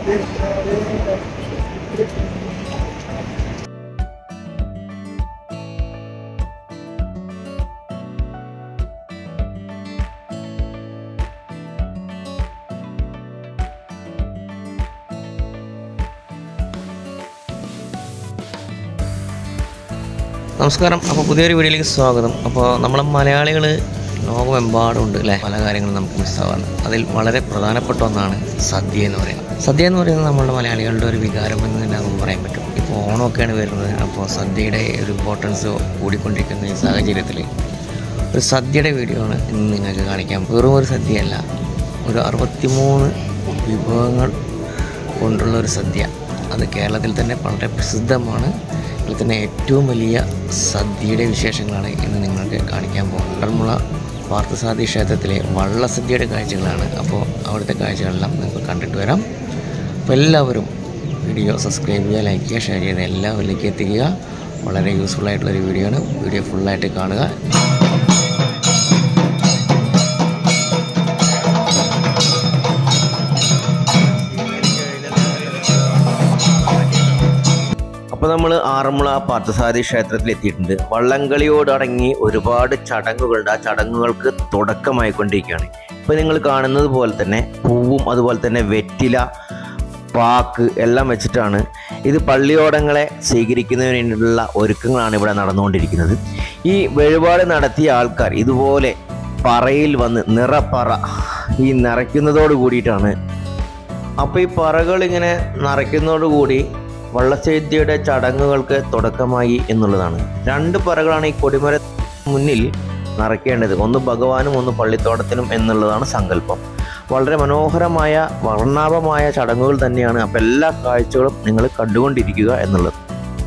നമസ്കാരം അപ്പോൾ പുതിയൊരു വീഡിയോയിലേക്ക് സ്വാഗതം അപ്പോൾ നമ്മൾ മലയാളികൾ ലോകമെമ്പാടുണ്ട് അല്ലേ പല കാര്യങ്ങളും നമുക്ക് മിസ്സാവാണ് അതിൽ വളരെ പ്രധാനപ്പെട്ട ഒന്നാണ് സദ്യ എന്ന് പറയുന്നത് സദ്യ എന്ന് പറയുന്നത് നമ്മുടെ മലയാളികളുടെ ഒരു വികാരം എന്ന് തന്നെ നമുക്ക് പറയാൻ പറ്റും ഇപ്പോൾ ഓണമൊക്കെയാണ് വരുന്നത് അപ്പോൾ സദ്യയുടെ ഒരു ഇമ്പോർട്ടൻസ് കൂടിക്കൊണ്ടിരിക്കുന്ന ഈ സാഹചര്യത്തിൽ ഒരു സദ്യയുടെ വീഡിയോ ആണ് ഇന്ന് നിങ്ങൾക്ക് കാണിക്കാം വെറും ഒരു സദ്യയല്ല ഒരു അറുപത്തിമൂന്ന് വിഭവങ്ങൾ കൊണ്ടുള്ള ഒരു സദ്യ അത് കേരളത്തിൽ തന്നെ വളരെ പ്രസിദ്ധമാണ് ഇതിൽ തന്നെ ഏറ്റവും വലിയ സദ്യയുടെ വിശേഷങ്ങളാണ് ഇന്ന് നിങ്ങൾക്ക് കാണിക്കാൻ പോകുന്നത് കടമുള പാർത്ഥസാദി ക്ഷേത്രത്തിലെ വള്ളസദ്യയുടെ കാഴ്ചകളാണ് അപ്പോൾ അവിടുത്തെ കാഴ്ചകളെല്ലാം നിങ്ങൾക്ക് കണ്ടിട്ട് വരാം അപ്പോൾ എല്ലാവരും വീഡിയോ സബ്സ്ക്രൈബ് ചെയ്യുക ലൈക്ക് ചെയ്യുക ഷെയർ ചെയ്യുക എല്ലാവരിലേക്ക് എത്തിക്കുക വളരെ യൂസ്ഫുൾ ആയിട്ടുള്ളൊരു വീഡിയോ ആണ് വീഡിയോ ഫുള്ളായിട്ട് കാണുക അപ്പോൾ നമ്മൾ ആറന്മുള പാർത്ഥസാരഥി ക്ഷേത്രത്തിൽ എത്തിയിട്ടുണ്ട് വള്ളംകളിയോടടങ്ങി ഒരുപാട് ചടങ്ങുകളുണ്ട് ആ ചടങ്ങുകൾക്ക് തുടക്കമായിക്കൊണ്ടിരിക്കുകയാണ് ഇപ്പോൾ നിങ്ങൾ കാണുന്നത് പോലെ തന്നെ പൂവും അതുപോലെ തന്നെ വെറ്റില പാക്ക് എല്ലാം വെച്ചിട്ടാണ് ഇത് പള്ളിയോടങ്ങളെ സ്വീകരിക്കുന്നതിന് വേണ്ടിയിട്ടുള്ള ഒരുക്കങ്ങളാണ് ഇവിടെ നടന്നുകൊണ്ടിരിക്കുന്നത് ഈ വഴിപാട് നടത്തിയ ആൾക്കാർ ഇതുപോലെ പറയിൽ വന്ന് നിറപ്പറ ഈ നിറയ്ക്കുന്നതോട് കൂടിയിട്ടാണ് അപ്പോൾ ഈ പറകൾ ഇങ്ങനെ നിറയ്ക്കുന്നതോടുകൂടി വള്ളസദ്യയുടെ ചടങ്ങുകൾക്ക് തുടക്കമായി എന്നുള്ളതാണ് രണ്ട് പറകളാണ് ഈ കൊടിമര മുന്നിൽ നിറയ്ക്കേണ്ടത് ഒന്ന് ഭഗവാനും ഒന്ന് പള്ളിത്തോട്ടത്തിനും എന്നുള്ളതാണ് സങ്കല്പം വളരെ മനോഹരമായ വർണ്ണാഭമായ ചടങ്ങുകൾ തന്നെയാണ് അപ്പോൾ എല്ലാ കാഴ്ചകളും നിങ്ങൾ കണ്ടുകൊണ്ടിരിക്കുക എന്നുള്ളത്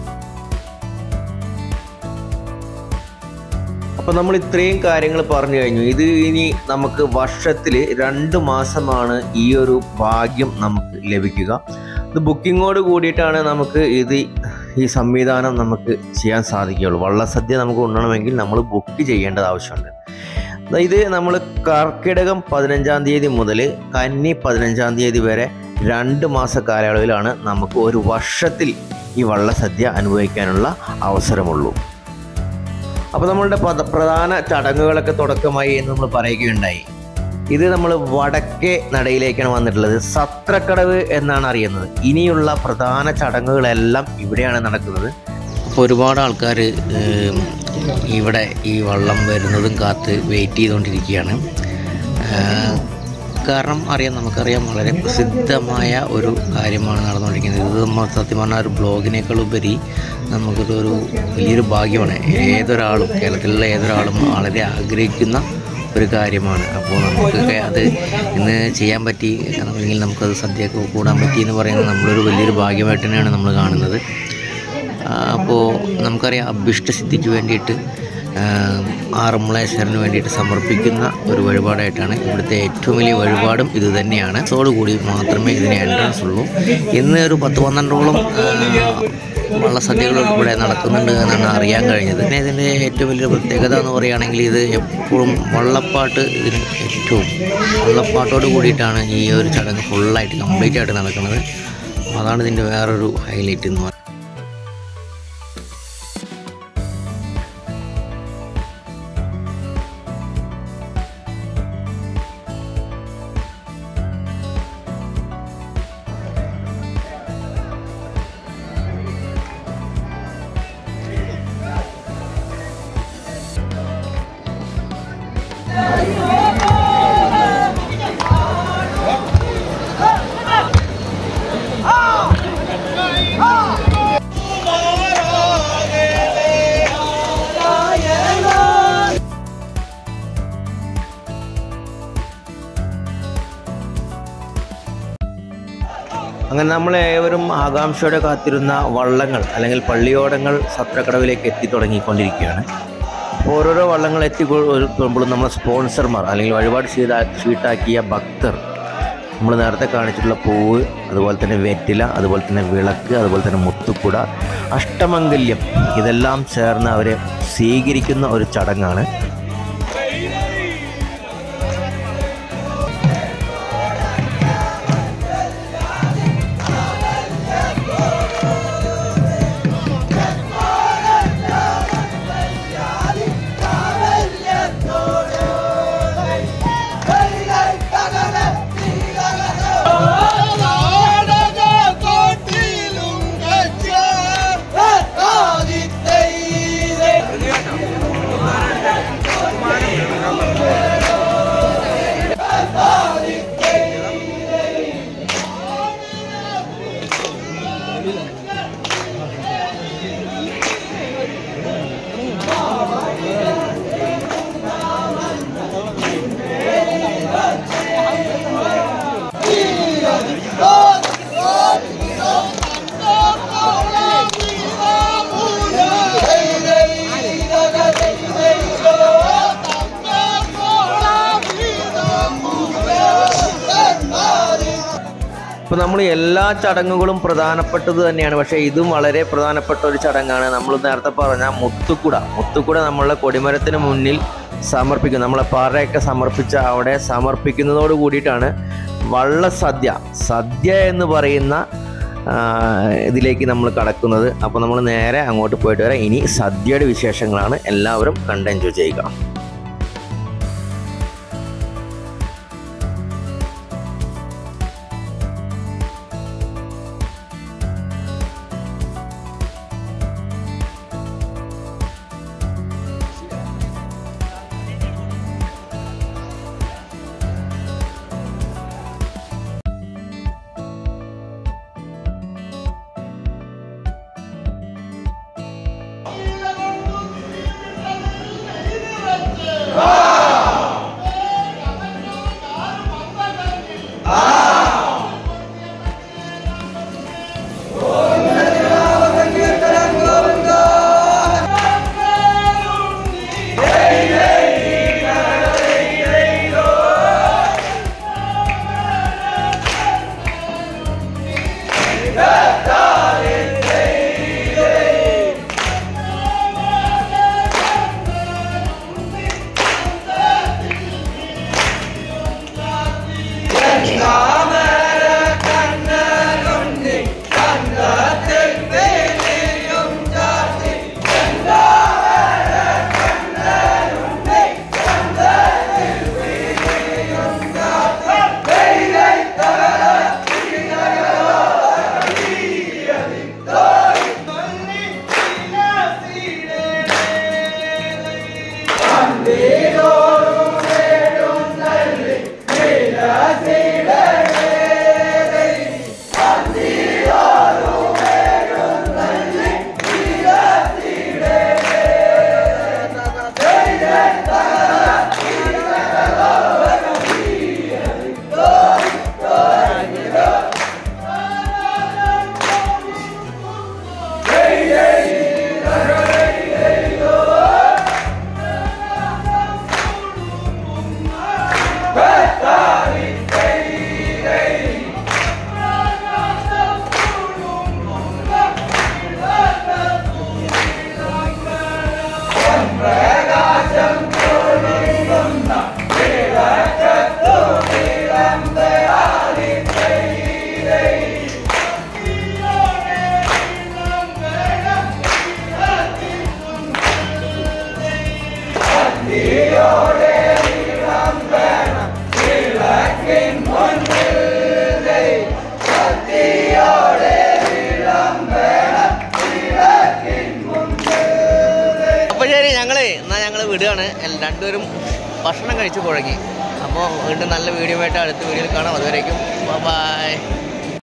അപ്പോൾ നമ്മൾ ഇത്രയും കാര്യങ്ങൾ പറഞ്ഞു കഴിഞ്ഞു ഇത് ഇനി നമുക്ക് വർഷത്തിൽ രണ്ട് മാസമാണ് ഈ ഒരു ഭാഗ്യം നമുക്ക് ലഭിക്കുക ഇത് ബുക്കിങ്ങോട് കൂടിയിട്ടാണ് നമുക്ക് ഇത് ഈ സംവിധാനം നമുക്ക് ചെയ്യാൻ സാധിക്കുകയുള്ളൂ വള്ളസദ്യ നമുക്ക് ഉണ്ണണമെങ്കിൽ നമ്മൾ ബുക്ക് ചെയ്യേണ്ടത് ആവശ്യമുണ്ട് ദാ ഇത് നമ്മൾ കർക്കിടകം പതിനഞ്ചാം തീയതി മുതൽ കന്നി പതിനഞ്ചാം തീയതി വരെ രണ്ട് മാസ കാലയളവിലാണ് നമുക്ക് ഒരു വർഷത്തിൽ ഈ വള്ളസദ്യ അനുഭവിക്കാനുള്ള അവസരമുള്ളൂ അപ്പോൾ നമ്മളുടെ പത പ്രധാന ചടങ്ങുകളൊക്കെ തുടക്കമായി എന്ന് നമ്മൾ പറയുകയുണ്ടായി ഇത് നമ്മൾ വടക്കേ നടയിലേക്കാണ് വന്നിട്ടുള്ളത് സത്രക്കടവ് എന്നാണ് അറിയുന്നത് ഇനിയുള്ള പ്രധാന ചടങ്ങുകളെല്ലാം ഇവിടെയാണ് നടക്കുന്നത് അപ്പോൾ ഒരുപാട് ആൾക്കാർ ഇവിടെ ഈ വള്ളം വരുന്നതും കാത്ത് വെയിറ്റ് ചെയ്തുകൊണ്ടിരിക്കുകയാണ് ഏഹ്, കാരണം അറിയാം നമുക്കറിയാം വളരെ പ്രസിദ്ധമായ ഒരു കാര്യമാണ് നടന്നുകൊണ്ടിരിക്കുന്നത് ഇത് നമ്മൾ സത്യം പറഞ്ഞാൽ ഒരു ബ്ലോഗിനേക്കാൾ ഉപരി നമുക്കൊരു ഒരു വലിയൊരു ഭാഗ്യമാണ് ഏതൊരാളും കേരളത്തിലുള്ള ഏതൊരാളും വളരെ ആഗ്രഹിക്കുന്ന ഒരു കാര്യമാണ് അപ്പോൾ നമുക്കൊക്കെ അത് ഇന്ന് ചെയ്യാൻ പറ്റി അല്ലെങ്കിൽ നമുക്കത് സദ്യയൊക്കെ കൂടാൻ പറ്റി എന്ന് പറയുന്നത് നമ്മളൊരു വലിയൊരു ഭാഗ്യമായിട്ട് തന്നെയാണ് നമ്മൾ കാണുന്നത് അപ്പോൾ നമുക്കറിയാം അഭിഷ്ടസിദ്ധിക്ക് വേണ്ടിയിട്ട് ആ, ആറന്മുളേശ്വരന് വേണ്ടിയിട്ട് സമർപ്പിക്കുന്ന ഒരു വഴിപാടായിട്ടാണ് ഇവിടുത്തെ ഏറ്റവും വലിയ വഴിപാടും ഇത് തന്നെയാണ് കൂടി മാത്രമേ ഇതിന് എൻട്രൻസ് ഉള്ളൂ ഇന്ന് ഒരു പത്ത് പന്ത്രണ്ടോളം ആ, വള്ളസദ്യകൾ ഇവിടെ നടക്കുന്നുണ്ട് എന്നാണ് അറിയാൻ കഴിഞ്ഞത് പിന്നെ ഇതിൻ്റെ ഏറ്റവും വലിയ പ്രത്യേകത എന്ന് പറയുകയാണെങ്കിൽ ഇത് എപ്പോഴും വള്ളപ്പാട്ട് ഇതിന് ഏറ്റവും വള്ളപ്പാട്ടോട് കൂടിയിട്ടാണ് ഈ ഒരു ചടങ്ങ് ഫുള്ളായിട്ട് കംപ്ലീറ്റ് ആയിട്ട് നടക്കുന്നത് അതാണ് ഇതിൻ്റെ വേറൊരു ഹൈലൈറ്റ് എന്ന് പറയുന്നത് അങ്ങനെ നമ്മൾ ഏവരും ആകാംക്ഷയോടെ കാത്തിരുന്ന വള്ളങ്ങൾ അല്ലെങ്കിൽ പള്ളിയോടങ്ങൾ സത്രക്കടവിലേക്ക് എത്തി തുടങ്ങിക്കൊണ്ടിരിക്കുകയാണ് അപ്പോൾ ഓരോരോ വള്ളങ്ങൾ എത്തിക്കൊള്ളുമ്പോഴും നമ്മളെ സ്പോൺസർമാർ അല്ലെങ്കിൽ വഴിപാട് ചെയ്ത ഷീട്ടാക്കിയ ഭക്തർ നമ്മൾ നേരത്തെ കാണിച്ചിട്ടുള്ള പൂവ് അതുപോലെ തന്നെ വെറ്റില അതുപോലെ തന്നെ വിളക്ക് അതുപോലെ തന്നെ മുത്തുക്കുട അഷ്ടമംഗല്യം ഇതെല്ലാം ചേർന്ന് അവരെ സ്വീകരിക്കുന്ന ഒരു ചടങ്ങാണ് നമ്മൾ എല്ലാ ചടങ്ങുകളും പ്രധാനപ്പെട്ടത് തന്നെയാണ് പക്ഷേ ഇതും വളരെ പ്രധാനപ്പെട്ട ഒരു ചടങ്ങാണ് നമ്മൾ നേരത്തെ പറഞ്ഞ മുത്തുക്കുട മുത്തുക്കുട നമ്മളെ കൊടിമരത്തിന് മുന്നിൽ സമർപ്പിക്കും നമ്മളെ പാറയൊക്കെ സമർപ്പിച്ച അവിടെ സമർപ്പിക്കുന്നതോട് കൂടിയിട്ടാണ് വള്ളസദ്യ സദ്യ എന്ന് പറയുന്ന ആ, ഇതിലേക്ക് നമ്മൾ കടക്കുന്നത് അപ്പോൾ നമ്മൾ നേരെ അങ്ങോട്ട് പോയിട്ട് വരാം ഇനി സദ്യയുടെ വിശേഷങ്ങളാണ് എല്ലാവരും കണ്ട് എൻജോയ് ചെയ്യുക അപ്പോൾ ശരി ഞങ്ങളെ എന്നാൽ ഞങ്ങൾ വിടുകയാണ് എൽ- രണ്ടുപേരും ഭക്ഷണം കഴിച്ചു കുഴങ്ങി അപ്പോൾ വീണ്ടും നല്ല വീഡിയോ ആയിട്ട് അടുത്ത വീഡിയോയിൽ കാണാം അതുവരേക്കും ബൈ